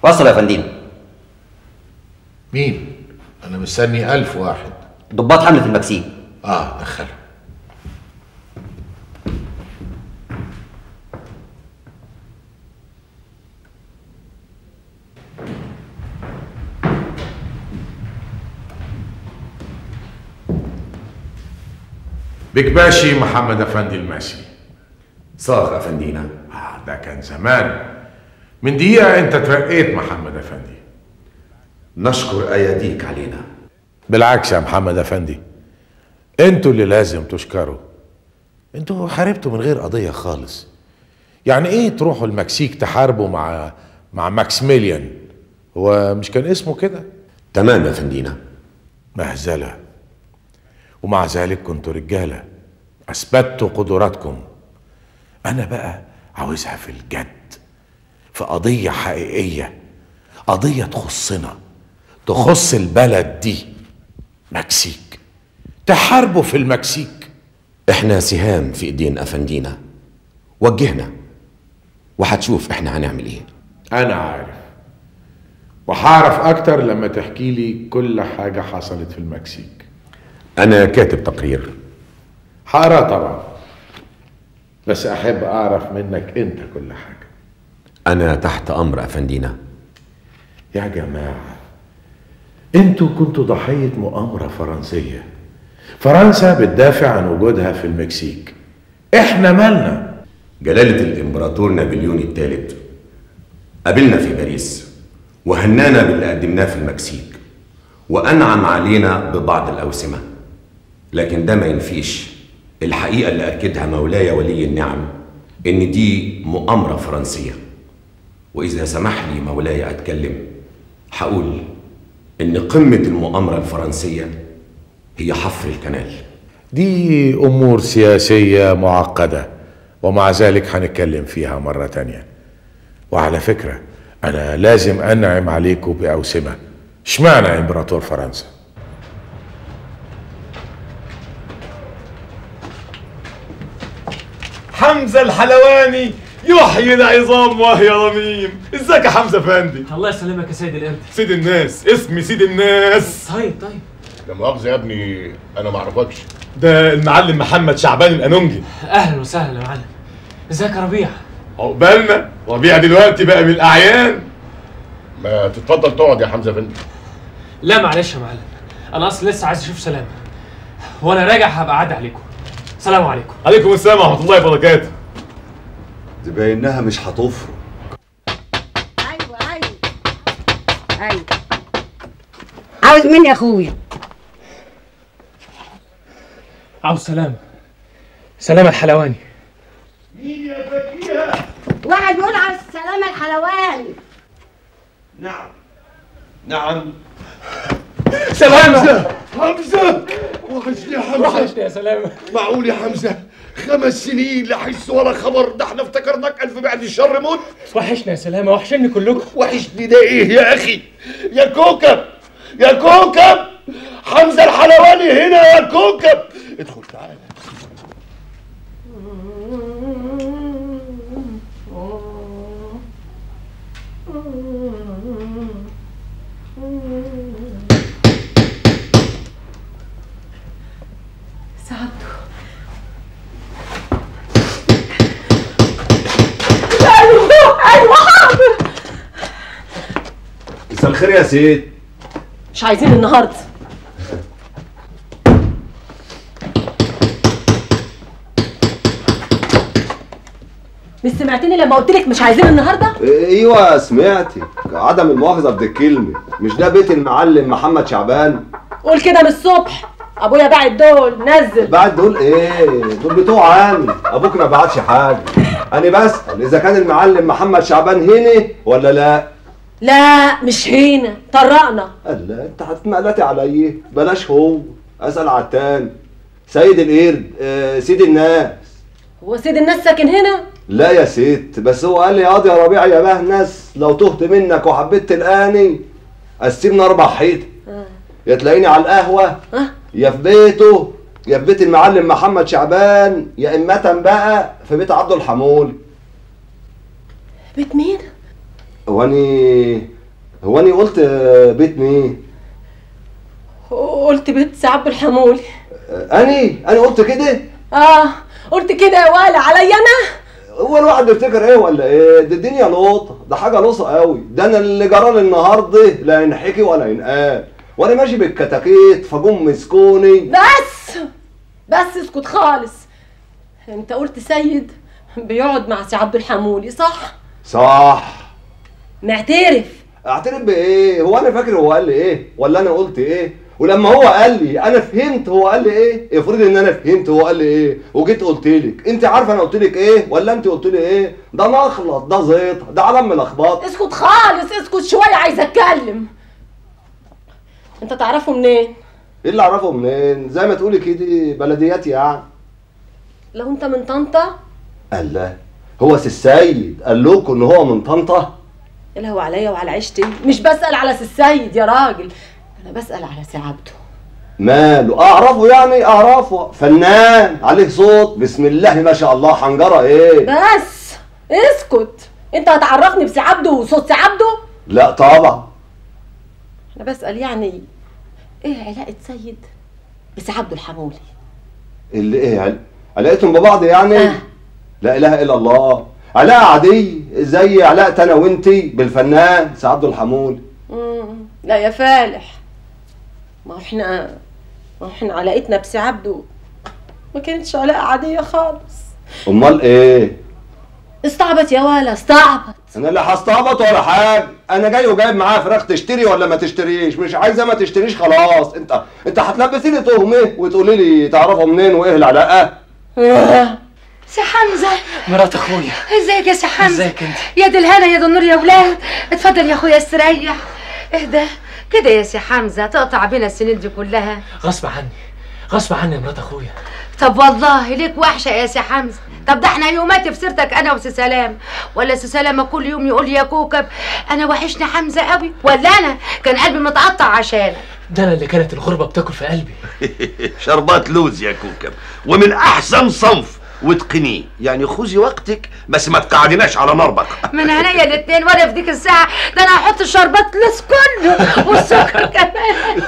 وصل يا فندم مين انا مستني ألف واحد ضباط حمله المكسيك اه دخله بكباشي محمد افندي الماسي صاغ افندينا آه ده كان زمان من دقيقة انت ترقيت محمد افندي نشكر اياديك علينا بالعكس يا محمد افندي انتوا اللي لازم تشكروا انتوا حاربتوا من غير قضية خالص يعني ايه تروحوا المكسيك تحاربوا مع مع ماكسيميليان هو مش كان اسمه كده تمام يا فندينا مهزلة ومع ذلك كنتوا رجالة أثبتوا قدراتكم أنا بقى عاوزها في الجد في قضية حقيقية قضية تخصنا تخص البلد دي مكسيك تحاربوا في المكسيك احنا سهام في ايدين افندينا وجهنا وهتشوف احنا هنعمل ايه أنا عارف وهعرف أكتر لما تحكي لي كل حاجة حصلت في المكسيك انا كاتب تقرير هقرا طبعا بس أحب أعرف منك أنت كل حاجة انا تحت امر افندينا يا جماعة انتوا كنتوا ضحية مؤامرة فرنسية فرنسا بتدافع عن وجودها في المكسيك احنا مالنا جلالة الامبراطور نابليون الثالث قابلنا في باريس وهنانا باللي قدمناه في المكسيك وانعم علينا ببعض الاوسمه لكن ده ما ينفيش الحقيقه اللي اكدها مولاي ولي النعم ان دي مؤامره فرنسيه واذا سمح لي مولاي اتكلم هقول ان قمه المؤامره الفرنسيه هي حفر الكنال دي امور سياسية معقدة ومع ذلك هنتكلم فيها مرة تانية وعلى فكرة انا لازم انعم عليكم باوسمة اشمعنى امبراطور فرنسا حمزة الحلواني يحيي العظام وهي رميم ازيك يا حمزة فندي الله يسلمك يا سيد القرد سيد الناس اسمي سيد الناس طيب طيب لا مؤاخذة يا ابني انا ما اعرفكش ده المعلم محمد شعبان الانونجي اهلا وسهلا يا معلم ازيك يا ربيع عقبالنا ربيع دلوقتي بقى من الاعيان ما تتفضل تقعد يا حمزة فندي لا معلش يا معلم انا اصلا لسه عايز اشوف سلامه وانا راجع هبقى اعدي عليكم سلام عليكم عليكم السلام ورحمة الله وبركاته دي باينها مش هتفرق ايوه ايوه ايوه عاوز مين يا اخويا عاوز سلامه سلامه الحلواني واحد يقول على السلامه الحلواني نعم سلامه حمزة وحشني يا حمزة وحشني يا سلامه معقول يا حمزة خمس سنين لا حس ولا خبر ده احنا افتكرناك ألف بعد الشر موت وحشني يا سلامه وحشني كلكم وحشني ده ايه يا أخي يا كوكب يا كوكب حمزة الحلواني هنا يا كوكب ادخل تعالى سعادته ايوه حاضر مساء الخير يا سيد مش عايزين النهارده مش سمعتني لما قلت لك مش عايزين النهارده ايوه سمعتي عدم المؤاخذه بالكلمه مش ده بيت المعلم محمد شعبان قول كده من الصبح ابويا باعت دول نزل بعد دول ايه دول بتوع عامي ابوك ما بعتش حاجه انا بسال اذا كان المعلم محمد شعبان هنا ولا لا لا مش هنا طرقنا قال لا انت هتمقلتي عليا بلاش هو اسال على التاني سيد القرد آه سيد الناس هو سيد الناس ساكن هنا لا يا ست بس هو قال لي يا قاضي يا ربيع يا بهنس لو تهت منك وحبيت تلقاني قسمنا اربع حيط يا تلاقيني على القهوه ها يا في بيته يا في بيت المعلم محمد شعبان يا إمة بقى في بيت عبد الحمول بيت مين واني هو انا قلت آه، بيت مين قلت بيت سي عبد الحمولي آه، اني انا قلت كده اه قلت كده يا ولا عليا انا هو الواحد بيفتكر ايه ولا ايه دي الدنيا لوطه ده حاجه لوصه قوي ده انا اللي جرالي النهارده لا ينحكي ولا ينقال وانا ماشي بالكتاكيت فجم مسكوني بس بس اسكت خالص انت قلت سيد بيقعد مع سي عبد الحمولي صح صح معترف اعترف بايه هو انا فاكر هو قال لي ايه ولا انا قلت ايه ولما هو قال لي انا فهمت هو قال لي ايه افرض ان انا فهمت هو قال لي ايه وجيت قلت لك انت عارفه انا قلت لك ايه ولا انت قلت لي ايه ده نخلط ده زيط ده علم ملخبط اسكت خالص اسكت شويه عايز اتكلم انت تعرفه منين ايه اللي اعرفه منين زي ما تقولي كده بلدياتي يعني لو انت من طنطا قال لا هو سي السيد قال لكم ان هو من طنطا يا لهو عليا وعلى عيشتي مش بسأل على سي السيد يا راجل انا بسأل على سي عبده ماله اعرفه يعني اعرفه فنان عليه صوت بسم الله ما شاء الله حنجره ايه بس اسكت انت هتعرفني بسي عبده وصوت سي عبده لا طبعا انا بسأل يعني ايه علاقة سيد بسي عبده الحمولي اللي ايه عل... علاقتهم ببعض يعني آه. لا اله الا الله علاقه عاديه زي علاقه انا وانتي بالفنان سي عبد الحمول مم. لا يا فالح ما احنا ما احنا علاقتنا بسي عبده ما كانتش علاقة عادية خالص امال ايه استعبط يا ولا استعبط انا لا هستعبط ولا حاجه انا جاي وجايب معايا فراخ تشتري ولا ما تشتريش مش عايزه ما تشتريش خلاص انت انت هتلبسيني تهمه وتقولي لي تعرفوا منين وايه العلاقه سي حمزة مرات اخويا ازيك يا سي حمزة ازيك انت يا دي الهنا يا دي النور يا ولاد اتفضل يا اخويا استريح اهدى كده يا سي حمزة تقطع بينا السنين دي كلها غصب عني غصب عني يا مرات اخويا طب والله ليك وحشة يا سي حمزة طب ده احنا يوماتي في سيرتك انا وسي سلام ولا سي سلامة كل يوم يقول لي يا كوكب انا وحشني حمزة قوي ولا انا كان قلبي متقطع عشانك ده انا اللي كانت الغربه بتاكل في قلبي شربات لوز يا كوكب ومن احسن صنف واتقنيه يعني خذي وقتك بس ما تقعدناش على نربك من عينيا الاتنين وانا في ديك الساعة ده انا هحط الشربات لس كله والسكر كمان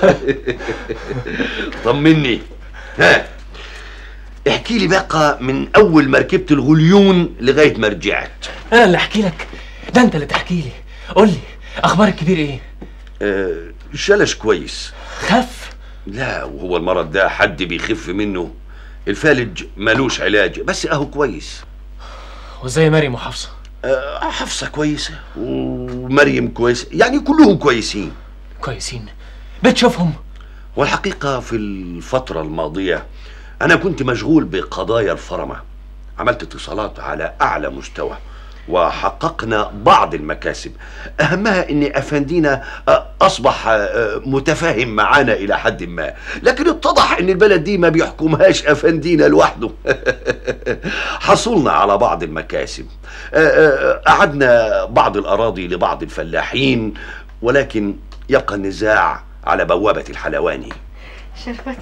طمني ها احكي لي بقى من اول ما ركبت الغليون لغايه ما رجعت انا اللي احكي لك ده انت اللي تحكي لي قول لي اخبار الكبير ايه آه شلش كويس خف لا وهو المرض ده حد بيخف منه الفالج ملوش علاج بس اهو كويس وزي مريم وحفصه آه حفصة كويسة ومريم كويسة يعني كلهم كويسين كويسين بتشوفهم والحقيقة في الفترة الماضية أنا كنت مشغول بقضايا الفرمة عملت اتصالات على أعلى مستوى وحققنا بعض المكاسب أهمها أن أفندينا آه، أصبح آه، متفاهم معانا إلى حد ما لكن اتضح أن البلد دي ما بيحكمهاش أفندينا لوحده حصلنا على بعض المكاسب آه، آه، أعدنا بعض الأراضي لبعض الفلاحين ولكن يبقى النزاع على بوابة الحلواني شربات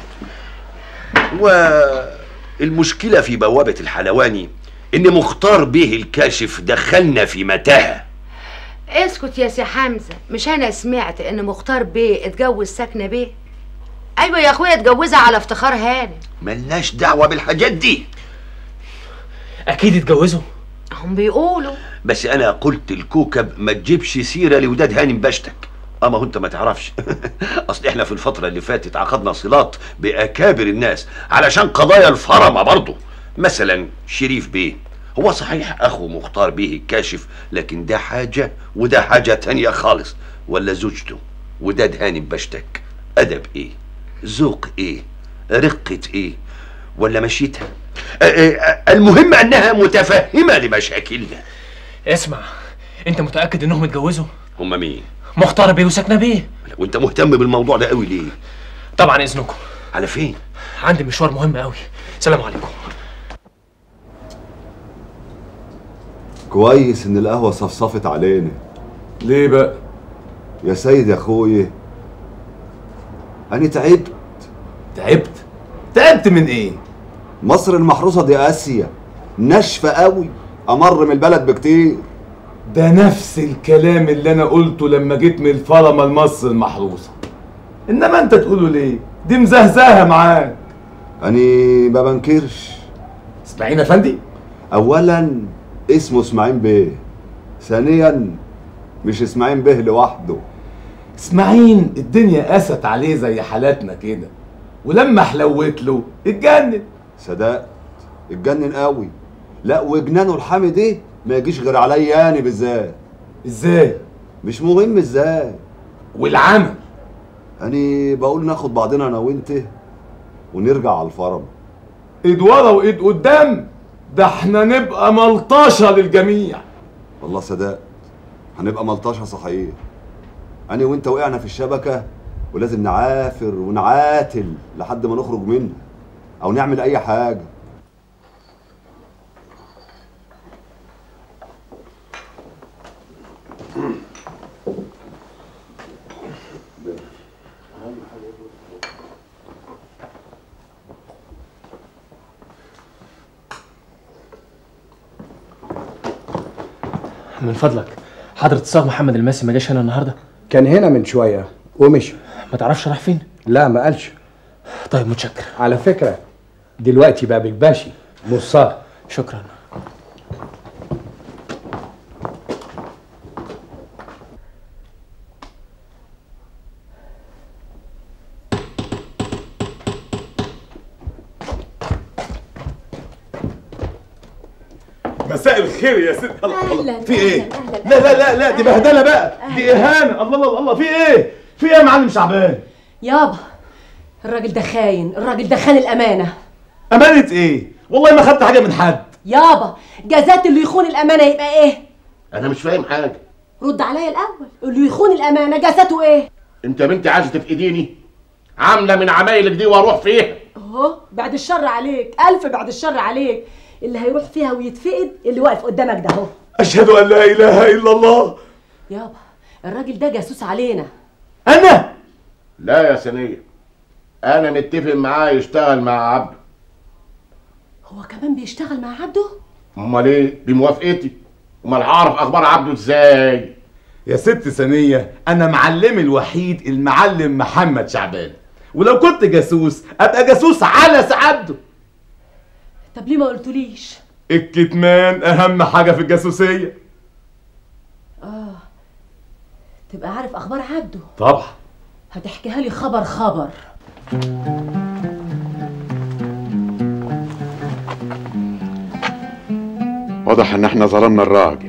والمشكلة في بوابة الحلواني إن مختار به الكاشف دخلنا في متاهة اسكت يا سي حمزة مش انا سمعت ان مختار بيه اتجوز ساكنة بيه ايوه يا اخويا اتجوزها على افتخار هانم ملناش دعوة بالحاجات دي اكيد اتجوزوا هم بيقولوا بس أنا قلت الكوكب ما تجيبش سيرة لوداد هانم باشتك أما هو أنت ما تعرفش أصل إحنا في الفترة اللي فاتت عقدنا صلات بأكابر الناس علشان قضايا الفرمة برضه مثلا شريف بيه هو صحيح أخو مختار بيه الكاشف لكن ده حاجة وده حاجة تانية خالص ولا زوجته وداد هانم باشتك أدب إيه ذوق إيه رقة إيه ولا مشيتها آه، آه، المهم أنها متفهمة لمشاكلنا اسمع انت متاكد انهم اتجوزوا هم مين؟ مختار بيه وساكنه بيه وانت مهتم بالموضوع ده قوي ليه؟ طبعا اذنكم على فين؟ عندي مشوار مهم قوي سلام عليكم كويس ان القهوه صفصفت علينا ليه بقى يا سيد يا اخويا انا تعبت تعبت تعبت من ايه مصر المحروسه دي اسيا ناشفه قوي امر من البلد بكتير ده نفس الكلام اللي انا قلته لما جيت من الفرمه لمصر المحروسه انما انت تقوله ليه دي مزهزهه معاك أني ما بنكرش اسماعيل يا فندي أولا اسمه اسماعيل بيه ثانيا مش اسماعيل بيه لوحده اسماعيل الدنيا قست عليه زي حالاتنا كده ولما حلوت له اتجنن صدقت اتجنن قوي لا وجنانه الحامي دي ما يجيش غير عليا أنا بالذات ازاي مش مهم ازاي والعمل أني بقول ناخد بعضنا أنا وأنت ونرجع على الفرم ايد ورا وايد قدام ده احنا نبقى ملطشه للجميع والله صدقت هنبقى ملطشه صحيح أنا وأنت وقعنا في الشبكة ولازم نعافر ونعاتل لحد ما نخرج منها أو نعمل أي حاجة من فضلك حضرة الصاغ محمد الماسي ما جاش هنا النهارده كان هنا من شوية ومشي ما تعرفش راح فين لا ما قالش طيب متشكر على فكرة دلوقتي بقى بالباشي مش صار شكرا مساء الخير يا ست الله الله أهلاً، في ايه أهلاً، أهلاً. لا لا لا لا دي بهدله بقى دي اهانه الله الله الله في ايه في ايه يا معلم شعبان يابا الراجل ده خاين الراجل ده خان الامانه امانه ايه والله ما خدت حاجه من حد يابا جزات اللي يخون الامانه يبقى ايه انا مش فاهم حاجه رد عليا الاول اللي يخون الامانه جزاته ايه انت يا بنتي عايزه تفقديني عامله من عمايلك دي واروح فيها اهو بعد الشر عليك الف بعد الشر عليك اللي هيروح فيها ويتفقد اللي واقف قدامك ده اهو اشهد ان لا اله الا الله يابا الراجل ده جاسوس علينا انا لا يا سنيه انا متفق معاه يشتغل مع عبده هو كمان بيشتغل مع عبده امال ايه بموافقتي امال هعرف اخبار عبده ازاي يا ست ثانيه انا معلمي الوحيد المعلم محمد شعبان ولو كنت جاسوس ابقى جاسوس على سعادته طب ليه ما قلتوليش الكتمان اهم حاجه في الجاسوسيه اه تبقى عارف اخبار عبده طبعا هتحكيها لي خبر خبر واضح ان احنا ظلمنا الراجل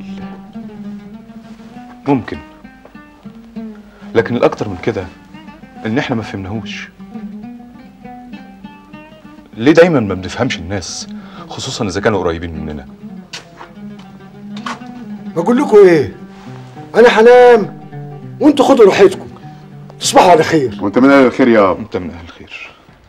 ممكن لكن الاكتر من كده ان احنا ما فهمناهوش ليه دايما ما بنفهمش الناس خصوصا اذا كانوا قريبين مننا بقول لكم ايه انا هنام وانتوا خدوا راحتكم تصبحوا على خير وانت من اهل الخير يابا انت من اهل الخير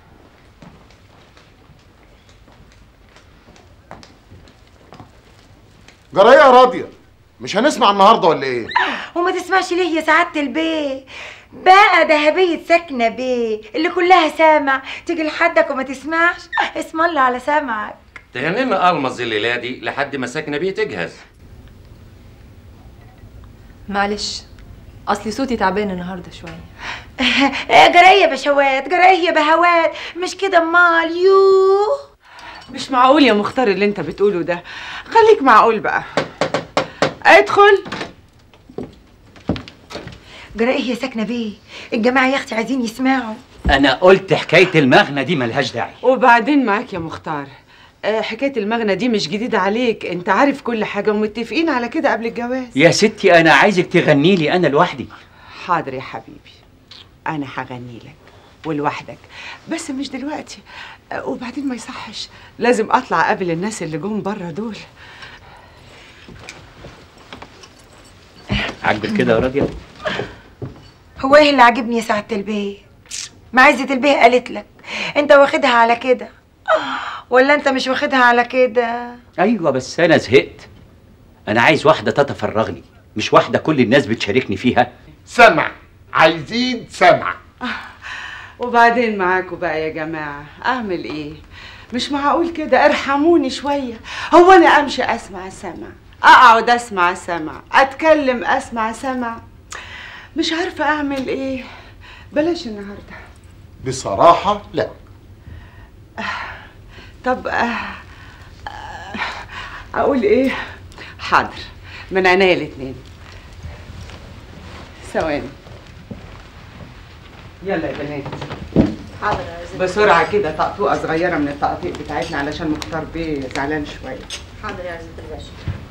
جرايه يا راضيه مش هنسمع النهارده ولا ايه وما تسمعش ليه يا سعادة البيه بقى ذهبية سكنة بيه اللي كلها سامع تيجي لحدك وما تسمعش اسم الله على سمعك تهنينا المز الليله دي لحد ما ساكنه بيه تجهز معلش اصلي صوتي تعبان النهارده شويه جرايه بشوات جرايه بهوات مش كده امال يوه مش معقول يا مختار اللي انت بتقوله ده خليك معقول بقى ادخل جرايه يا سكنة بيه الجماعة يا اختي عايزين يسمعوا انا قلت حكايه المغنى دي ملهاش داعي وبعدين معاك يا مختار آه، حكاية المغنى دي مش جديدة عليك انت عارف كل حاجة ومتفقين على كده قبل الجواز يا ستي انا عايزك تغني لي انا لوحدي حاضر يا حبيبي انا هغني لك ولوحدك بس مش دلوقتي آه، وبعدين ما يصحش لازم اطلع اقابل الناس اللي جم بره دول عاجبك كده يا راجل هو ايه اللي عاجبني يا سعادة البيه معزة البيه قالت لك انت واخدها على كده ولا انت مش واخدها على كده ايوه بس انا زهقت انا عايز واحده تتفرغني مش واحده كل الناس بتشاركني فيها سمع عايزين سمع وبعدين معاكوا بقى يا جماعة اعمل ايه مش معقول كده ارحموني شوية هو انا امشي اسمع السمع اقعد اسمع سمع اتكلم اسمع سمع مش عارفه اعمل ايه بلاش النهارده بصراحة لا طب آه، آه، اقول ايه حاضر من عينيا الاتنين ثواني يلا يا بنات حاضر يا زين بسرعه كده طقطوقه صغيره من التقطيع بتاعتنا علشان مختار بيه زعلان شويه حاضر يا زين الباشا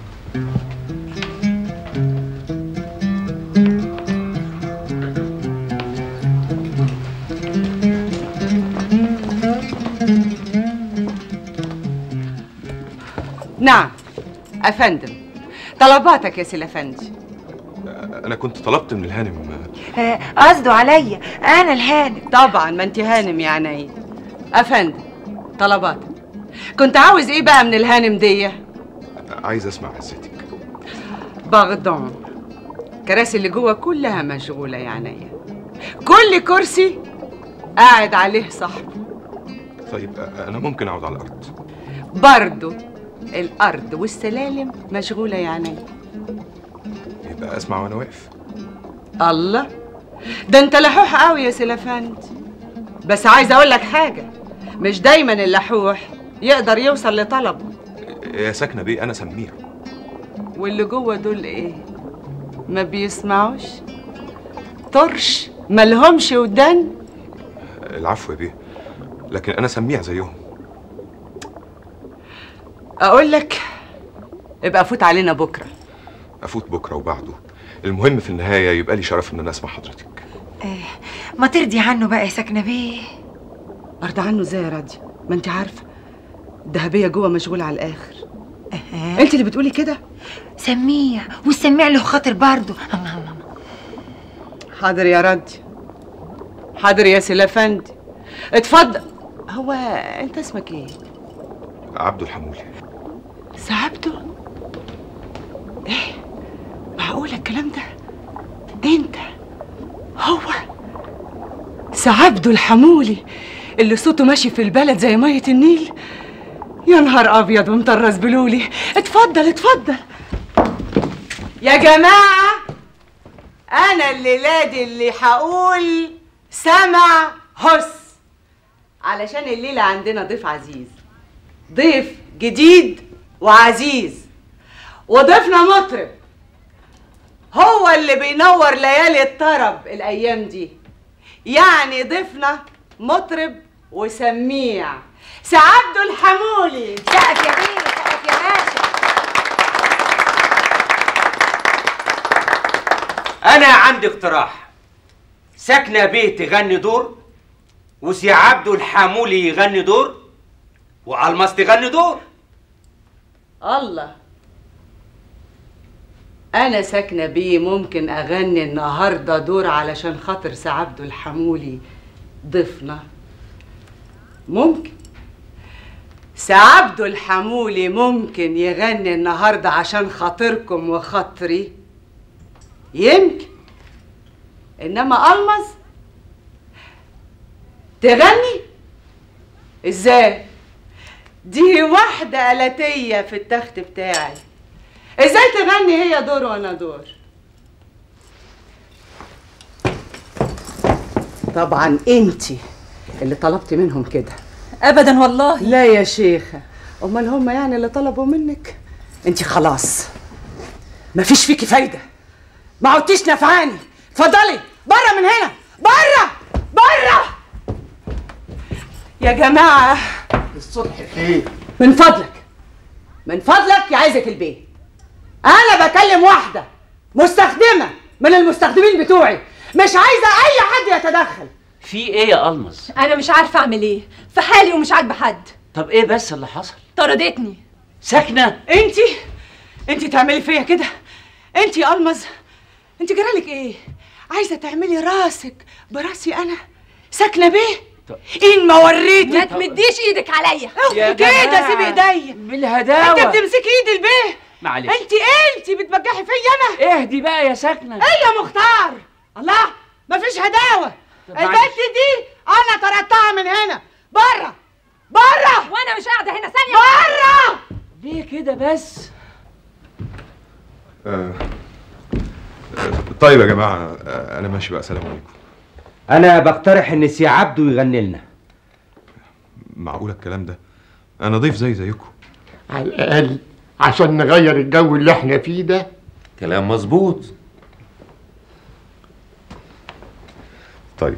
نعم افندم طلباتك يا سيل افندي انا كنت طلبت من الهانم آه، قصده عليا انا الهانم طبعا ما انت هانم يا عيني افندم طلباتك كنت عاوز ايه بقى من الهانم دي عايز اسمع عزتك باغدون كراسي اللي جوه كلها مشغوله يا عينيا كل كرسي قاعد عليه صاحبه طيب انا ممكن اقعد على الارض برضو الارض والسلالم مشغوله يا عينيا يبقى اسمع وانا واقف الله ده انت لحوح قوي يا سلافند بس عايز اقول لك حاجه مش دايما اللحوح يقدر يوصل لطلبه يا ساكنه بيه انا سميع واللي جوه دول ايه ما بيسمعوش طرش ملهمش ودان العفو يا بيه لكن انا سميع زيهم اقول لك ابقى فوت علينا بكره افوت بكره وبعده المهم في النهايه يبقى لي شرف ان انا اسمع حضرتك ما ترضي عنه بقى يا ساكنه بيه ارضى عنه ازاي يا راضيه ما انت عارفه الذهبيه جوه مشغوله على الاخر انت اللي بتقولي كده سميع والسميع له خاطر برضه حاضر يا راضيه حاضر يا سلافندي اتفضل هو انت اسمك ايه عبده الحمولي سعبته ايه معقول الكلام ده انت هو سعبده الحمولي اللي صوته ماشي في البلد زي مية النيل يا نهار ابيض ومطرز بلولي اتفضل اتفضل يا جماعة انا الليلة دي اللي هقول سمع هس علشان الليلة عندنا ضيف عزيز ضيف جديد وعزيز وضيفنا مطرب هو اللي بينور ليالي الطرب الايام دي يعني ضيفنا مطرب وسميع سعبده الحمولي سقف يا بيه سقف يا باشا انا عندي اقتراح ساكنه بيه تغني دور وسي عبده الحامولي يغني دور والماس تغني دور الله انا ساكنه بيه ممكن اغني النهارده دور علشان خاطر سعبده الحمولي ضيفنا ممكن سعبده الحمولي ممكن يغني النهارده عشان خاطركم وخاطري يمكن انما المز تغني ازاي دي واحدة آلاتية في التخت بتاعي ازاي تغني هي دور وانا دور طبعا انتي اللي طلبت منهم كده ابدا والله لا يا شيخة امال هم يعني اللي طلبوا منك انتي خلاص مفيش فيكي فايدة ما عدتيش نفعاني اتفضلي بره من هنا بره بره يا جماعة الصبح خير من فضلك من فضلك يا عايزة البيت انا بكلم واحدة مستخدمة من المستخدمين بتوعي مش عايزة اي حد يتدخل في ايه يا المز انا مش عارفه اعمل ايه في حالي ومش عاجبه حد طب ايه بس اللي حصل طردتني ساكنه انتي انتي تعملي فيا كده انتي يا المز انتي جرالك ايه عايزة تعملي راسك براسي انا ساكنة بيه ان ما وريتك ما تمديش ايدك عليا اوعي كده سيب ايديا بالهداوه انت بتمسكي ايد البيه معلش انت انت بتبجحي فيا انا اهدي بقى يا ساكنه ايه يا مختار الله مفيش هداوه طب البنت معلش. دي انا طردتها من هنا بره بره وانا مش قاعده هنا ثانيه بره ليه كده بس آه. آه، طيب يا جماعه آه، انا ماشي بقى سلام عليكم انا بقترح ان سي عبده يغني لنا معقول الكلام ده انا ضيف زي زيكم على الاقل عشان نغير الجو اللي احنا فيه ده كلام مظبوط طيب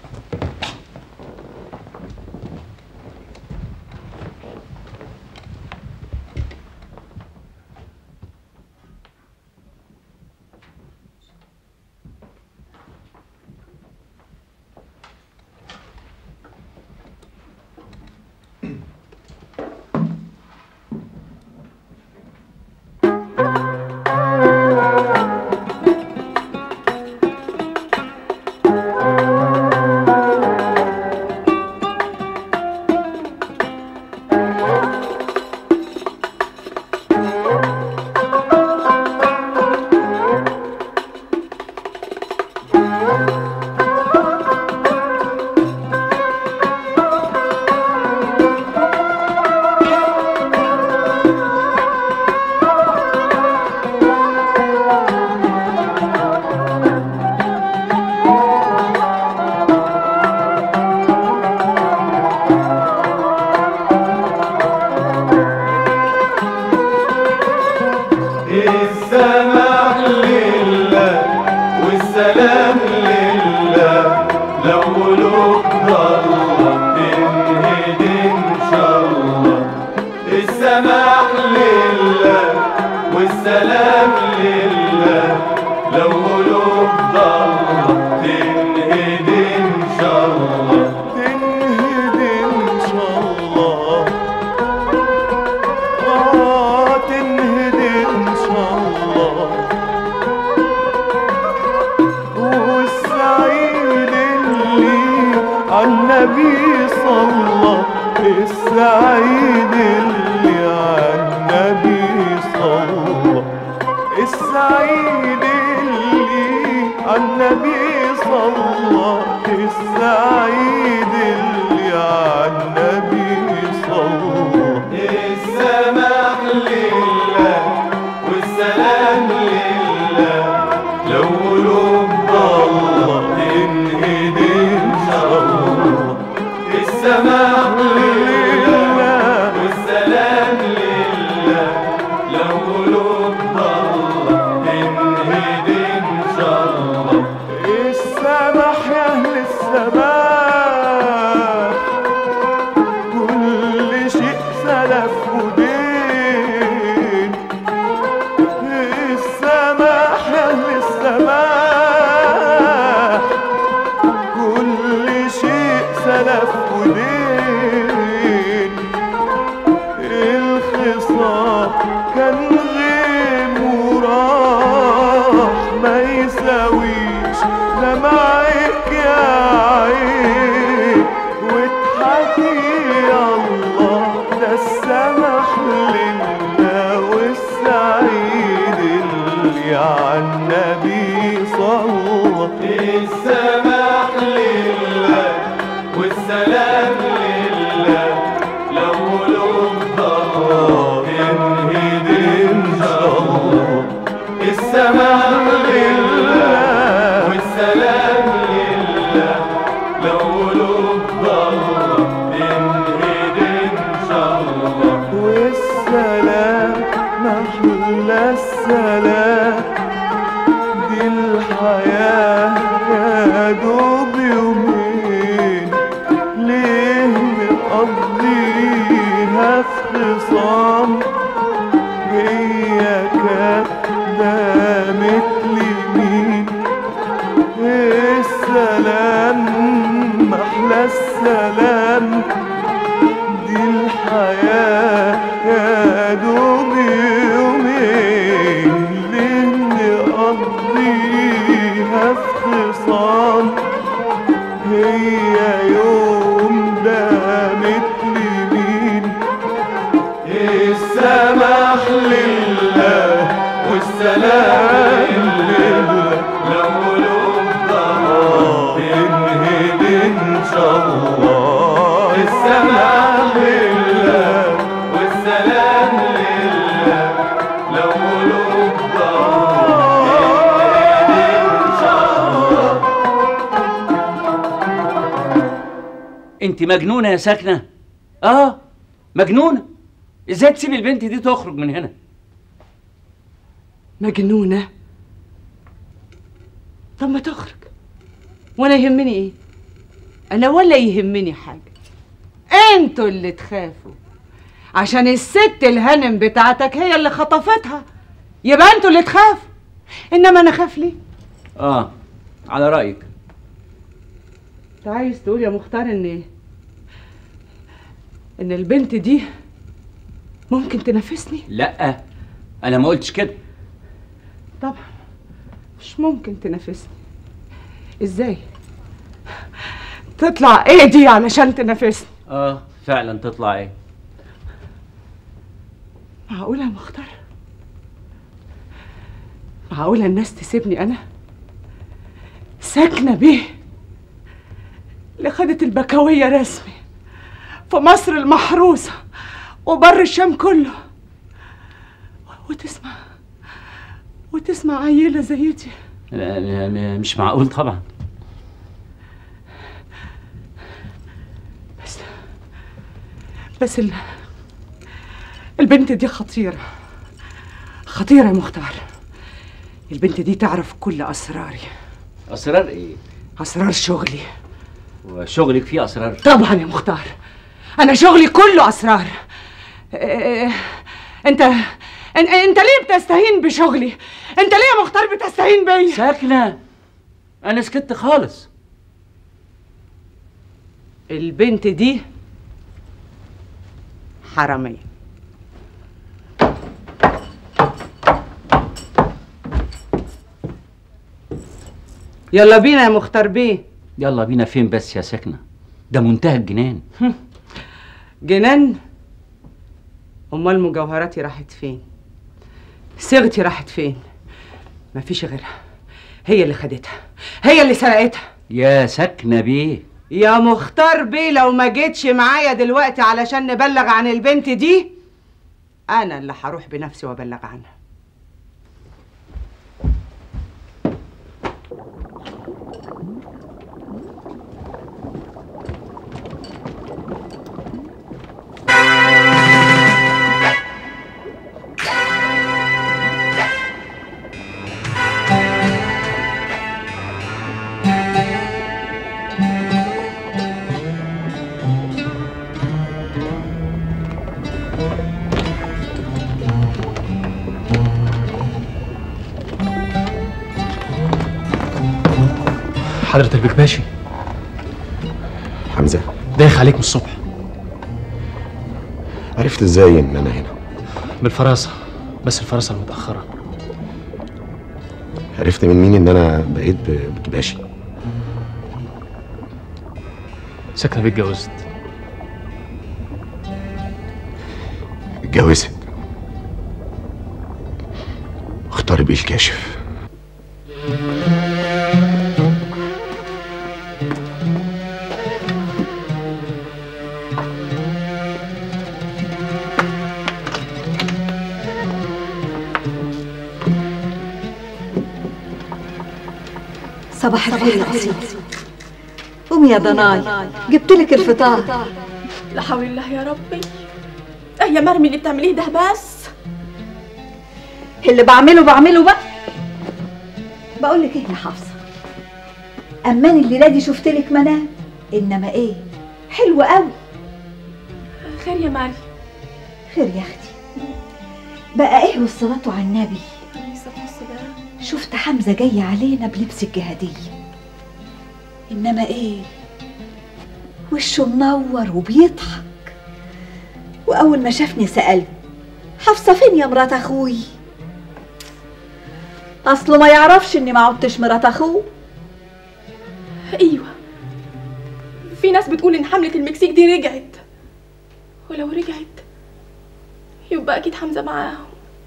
السماح لله والسلام لله لو قلوب الله تنهدي ان شاء الله السماح لله والسلام لله لو قلوب الله تنهدي ان شاء الله تنهدي ان شاء الله آه تنهدي إن شاء الله والسعيد اللي عالنبي صلى السعيد اللي عالنبي صلى السعيد اللي عالنبي صلى السعيد اللي عالنبي صلى السماح لله والسلام لله لو قلوب الله تنهدي ان شاء الله السماح لله والسلام لله لو قلوب الله تنهدي ان شاء الله السماح يا اهل السماح كل شيء سلف ودين السماح يا اهل السماح كل شيء سلف ودين الخصام كان غيم وراح ما يساويش دمعك يا عين واضحكي يا الله ده السمح لله والسعيد اللي عالنبي صلى السماح لله والسلام لله لو قلوب ضرب تنهدي ان شاء الله السماح لله والسلام لله لو قلوب ضرب تنهدي ان شاء الله والسلام محلى السلام دي الحياة يا دوب يومين ليه مقضيها في خصام هي كانت دامت لمين السلام محلى السلام دي الحياة يا دوب يومين ليه نقضيها في خصام هي يوم دامت لمين السماح لله والسلام لله لو قلوب ضرب تنهدي ان شاء الله السماح لله والسلام لله لو قلوب ضرب انت مجنونه يا ساكنه اه مجنونه ازاي تسيب البنت دي تخرج من هنا مجنونة طب ما تخرج وانا يهمني ايه انا ولا يهمني حاجة انتوا اللي تخافوا عشان الست الهنم بتاعتك هي اللي خطفتها يبقى انتوا اللي تخافوا انما انا خاف ليه اه على رايك انت عايز تقول يا مختار ان ايه ان البنت دي ممكن تنافسني لا انا ما قلتش كده طبعا مش ممكن تنافسني ازاي تطلع ايه دي علشان تنافسني اه فعلا تطلع ايه معقولة يا مختار معقولة الناس تسيبني أنا ساكنة بيه اللي خدت البكوية رسمي في مصر المحروسة وبر الشام كله وتسمع وتسمع عيلة زي دي لا م- م- مش معقول طبعا بس بس ال... البنت دي خطيرة خطيرة يا مختار البنت دي تعرف كل أسراري اسرار ايه أسرار شغلي وشغلك فيه اسرار طبعا يا مختار أنا شغلي كله أسرار إيه، أنت أن- أنت ليه بتستهين بشغلي؟ أنت ليه يا مختار بتستهين بيا؟ ساكنة أنا سكت خالص البنت دي حرامية يلا بينا يا مختار بيه يلا بينا فين بس يا ساكنة ده منتهى الجنان جنان امال مجوهراتي راحت فين صيغتي راحت فين مفيش غيرها هي اللي خدتها هي اللي سرقتها يا ساكنة بيه يا مختار بيه لو ما جيتش معايا دلوقتي علشان نبلغ عن البنت دي انا اللي هروح بنفسي وابلغ عنها حضرة البيك ماشي حمزة دايخ عليك من الصبح عرفت ازاي ان انا هنا بالفراسة بس الفراسة المتأخرة عرفت من مين ان انا بقيت ب- بكباشي ساكنة بيت اتجوزت اتجوزت اختار بيه الكاشف صباح الخير يا أصيل قومي يا ضناي جبت لك الفطار لا حول الله يا ربي اه يا مرمي اللي بتعمليه ده بس اللي بعمله بعمله بقى بقول لك ايه يا حفصه امان الليله دي شفت لك منام انما ايه حلو قوي خير يا مريم خير يا اختي بقى ايه والصلاه على النبي عليه الصلاه والسلام شفت حمزه جاي علينا بلبس الجهاديه انما ايه وشه منور وبيضحك واول ما شافني سالته حفصه فين يا مرات اخوي اصله ما يعرفش اني ما عدتش مرات اخوه ايوه في ناس بتقول ان حملة المكسيك دي رجعت ولو رجعت يبقى اكيد حمزة معاهم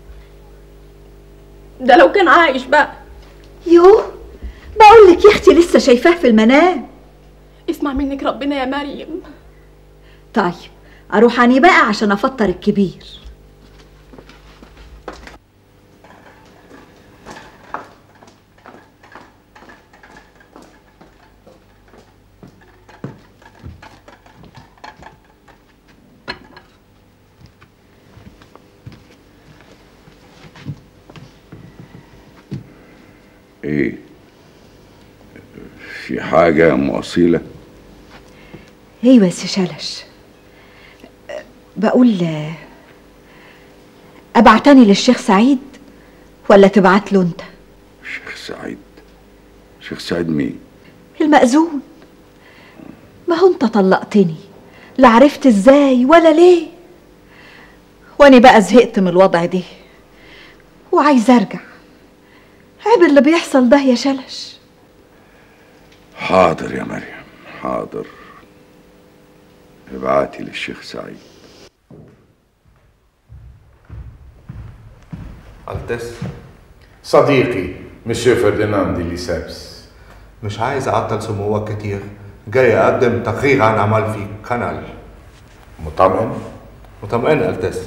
ده لو كان عايش بقى يوه بقول لك يا اختي لسه شايفاه في المنام اسمع منك ربنا يا مريم طيب اروح اني بقى عشان افطر الكبير ايه في حاجة يا ام اصيلة ايوه يا سي شلش أه، بقول أه، ابعتني للشيخ سعيد ولا تبعت له انت شيخ سعيد شيخ سعيد مين المأذون ما هو انت طلقتني لا عرفت ازاي ولا ليه واني بقى زهقت من الوضع ده وعايزه ارجع عيب اللي بيحصل ده يا شلش حاضر يا مريم حاضر ابعتي للشيخ سعيد التس صديقي مسيو فرديناند دي ليسابس مش عايز اعطل سموك كتير جاي اقدم تقرير عن عمل في قنال مطمئن؟ مطمئن التس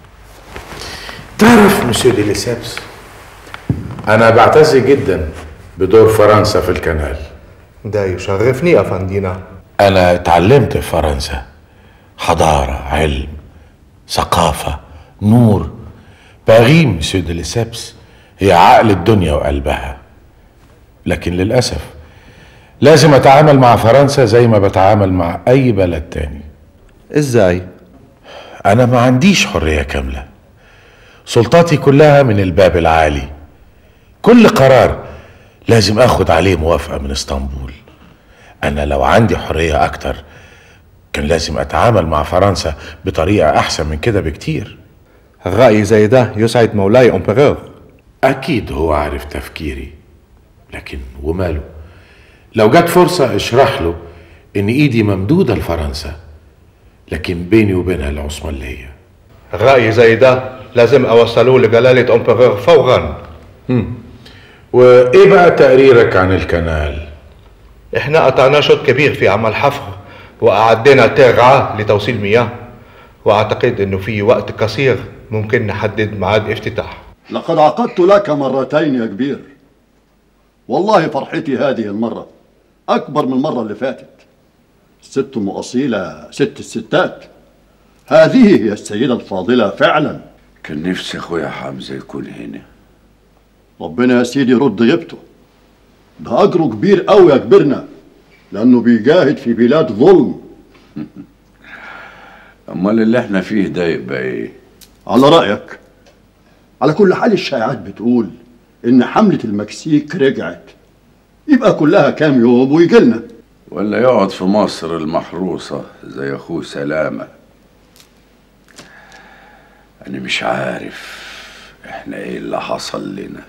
تعرف مسيو دي ليسابس أنا بعتز جدا بدور فرنسا في الكنال ده يشرفني يا فندينا أنا اتعلمت في فرنسا حضارة علم ثقافة نور باريس مسيو دي ليسابس هي عقل الدنيا وقلبها لكن للأسف لازم أتعامل مع فرنسا زي ما بتعامل مع أي بلد تاني ازاي؟ أنا ما عنديش حرية كاملة سلطاتي كلها من الباب العالي كل قرار لازم اخد عليه موافقة من اسطنبول انا لو عندي حرية اكتر كان لازم اتعامل مع فرنسا بطريقة احسن من كده بكتير الرأي زي ده يسعد مولاي امبرور اكيد هو عارف تفكيري لكن وماله لو جت فرصة اشرح له ان ايدي ممدودة لفرنسا لكن بيني وبينها العثمانية الرأي زي ده لازم اوصلوه لجلالة امبرور فورا وايه بقى تقريرك عن الكنال احنا قطعنا شوط كبير في عمل حفر واعدينا ترعة لتوصيل مياه واعتقد انه في وقت قصير ممكن نحدد ميعاد افتتاح لقد عقدت لك مرتين يا كبير والله فرحتي هذه المرة أكبر من المرة اللي فاتت ست أم أصيلة ست الستات هذه هي السيدة الفاضلة فعلا كان نفسي اخويا حمزة يكون هنا ربنا يا سيدي يرد غيبته ده أجره كبير قوي يا كبرنا لأنه بيجاهد في بلاد ظلم امال اللي احنا فيه ده يبقى ايه على رأيك على كل حال الشائعات بتقول إن حملة المكسيك رجعت يبقى كلها كام يوم ويجي لنا ولا يقعد في مصر المحروسة زي اخوه سلامة انا مش عارف احنا ايه اللي حصل لنا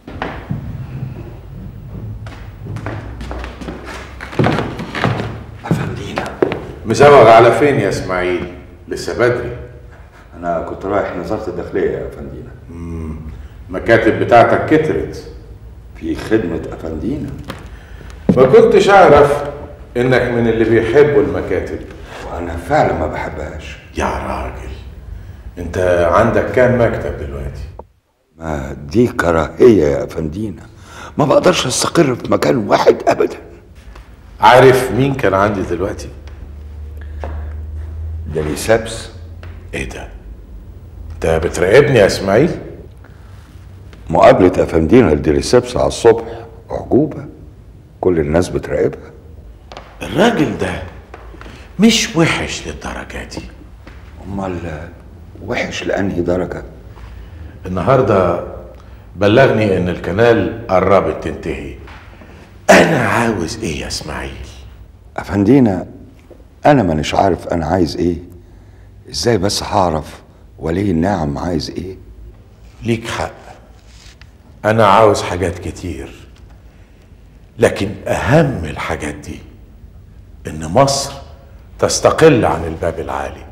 مزوغ على فين يا اسماعيل لسه بدري انا كنت رايح نظاره الداخليه يا افندينا المكاتب بتاعتك كترت في خدمه افندينا ما كنتش اعرف انك من اللي بيحبوا المكاتب وانا فعلا ما بحبهاش يا راجل انت عندك كام مكتب دلوقتي ما دي كراهيه يا افندينا ما بقدرش استقر في مكان واحد ابدا عارف مين كان عندي دلوقتي ده لي سبس ايه ده انت بتراقبني يا اسماعيل مقابلة أفندينا لديريسبس على الصبح أعجوبة كل الناس بتراقبها الراجل ده مش وحش للدرجة دي أمال وحش لأنهي درجة؟ النهارده بلغني ان الكنال قربت تنتهي انا عاوز ايه يا اسماعيل أفندينا أنا مانيش عارف أنا عايز إيه إزاي بس هعرف ولي النعم عايز إيه ليك حق انا عاوز حاجات كتير لكن اهم الحاجات دي ان مصر تستقل عن الباب العالي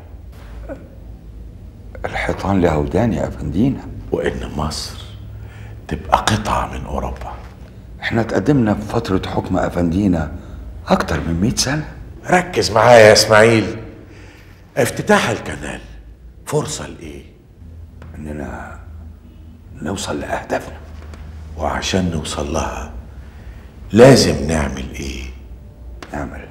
الحيطان لها ودان يا أفندينا وان مصر تبقى قطعة من اوروبا احنا اتقدمنا في فترة حكم أفندينا أكتر من مئة سنة ركز معايا يا اسماعيل افتتاح الكنال فرصة لايه إننا نوصل لأهدافنا وعشان نوصل لها لازم نعمل ايه نعمل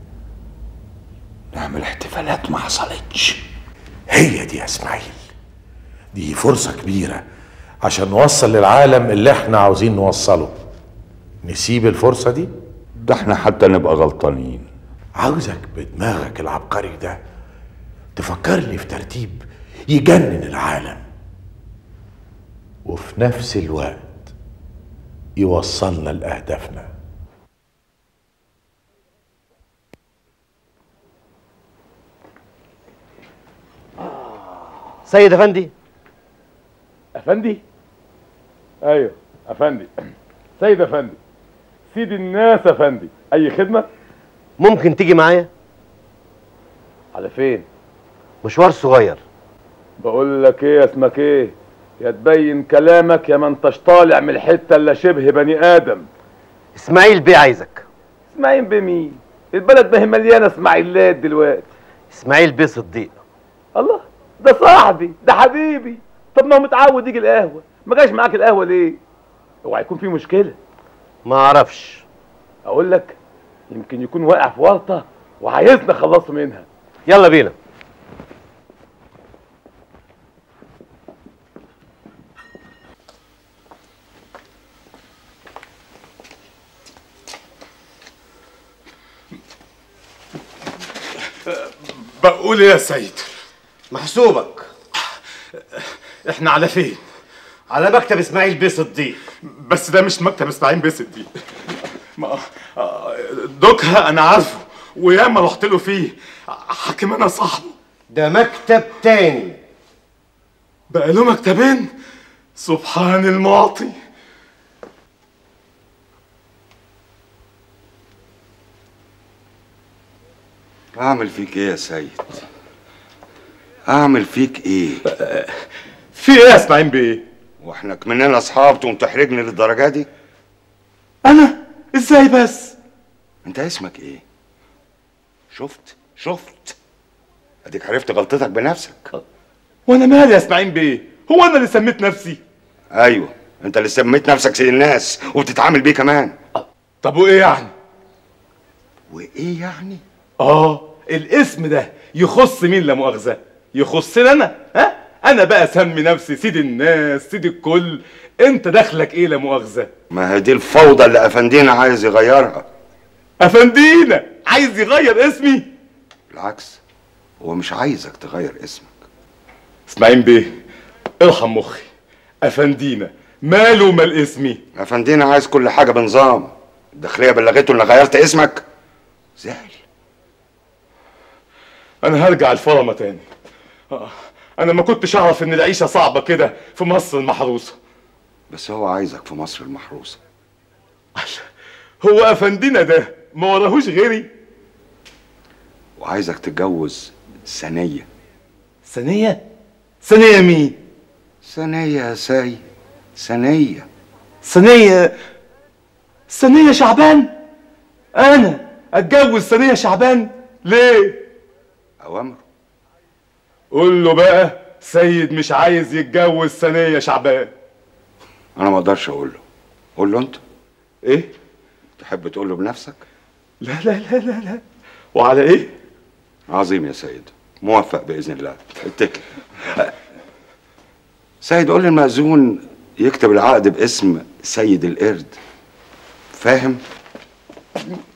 نعمل احتفالات ما حصلتش هي دي يا اسماعيل دي فرصة كبيرة عشان نوصل للعالم اللي احنا عاوزين نوصله نسيب الفرصة دي ده احنا حتى نبقى غلطانين عاوزك بدماغك العبقري ده تفكرني في ترتيب يجنن العالم وفي نفس الوقت يوصلنا لأهدافنا سيد افندي افندي ايوه افندي سيد افندي سيد الناس افندي اي خدمه ممكن تيجي معايا على فين مشوار صغير بقول لك ايه اسمك ايه يا تبين كلامك يا ما انتش طالع من الحته الا شبه بني ادم اسماعيل بيه عايزك اسماعيل بمين البلد ما هي مليانه اسماعيلات دلوقتي اسماعيل بيه صديق الله ده صاحبي ده حبيبي طب ما هو متعود يجي القهوه ما جاش معاك القهوه ليه اوعى يكون في مشكله ما اعرفش اقول لك يمكن يكون واقع في ورطه وعايزنا نخلصه منها يلا بينا بقول ايه يا سيد محسوبك احنا على فين على مكتب اسماعيل بيه صديق بس ده مش مكتب اسماعيل بيه صديق ما آه، دوكها انا عارفه وياما رحت له فيه حاكم انا صاحبه ده مكتب تاني بقى له مكتبين سبحان المعطي اعمل فيك ايه يا سيد اعمل فيك ايه في ايه يا اسماعيل بيه واحنا كمننا اصحاب تقوم تحرجني للدرجه دي انا ازاي بس انت اسمك ايه شفت شفت اديك عرفت غلطتك بنفسك وانا مالي يا اسماعيل بيه هو انا اللي سميت نفسي ايوه انت اللي سميت نفسك سيد الناس وبتتعامل بيه كمان طب وايه يعني وايه يعني اه الاسم ده يخص مين لا مؤاخذه يخصني انا ها انا بقى اسمي نفسي سيد الناس سيد الكل انت دخلك ايه لا مؤاخذه ما هي دي الفوضى اللي افندينا عايز يغيرها افندينا عايز يغير اسمي بالعكس هو مش عايزك تغير اسمك اسماعيل بيه ارحم مخي افندينا ماله مال اسمي افندينا عايز كل حاجه بنظام الداخليه بلغته انك غيرت اسمك زعل انا هرجع الفرمة تاني آه، انا ما كنتش اعرف ان العيشه صعبه كده في مصر المحروسه بس هو عايزك في مصر المحروسه هو افندينا ده ما وراهوش غيري وعايزك تتجوز ثانيه ثانيه ثانيه مين ثانيه يا سيد ثانيه ثانيه ثانيه شعبان انا اتجوز ثانيه شعبان ليه اوامر قول له بقى سيد مش عايز يتجوز ثانيه شعبان انا ما اقدرش اقول له قول له انت ايه تحب تقول له بنفسك لا لا لا لا لا وعلى ايه عظيم يا سيد موفق باذن الله اتكل سيد قول للمأذون يكتب العقد باسم سيد القرد فاهم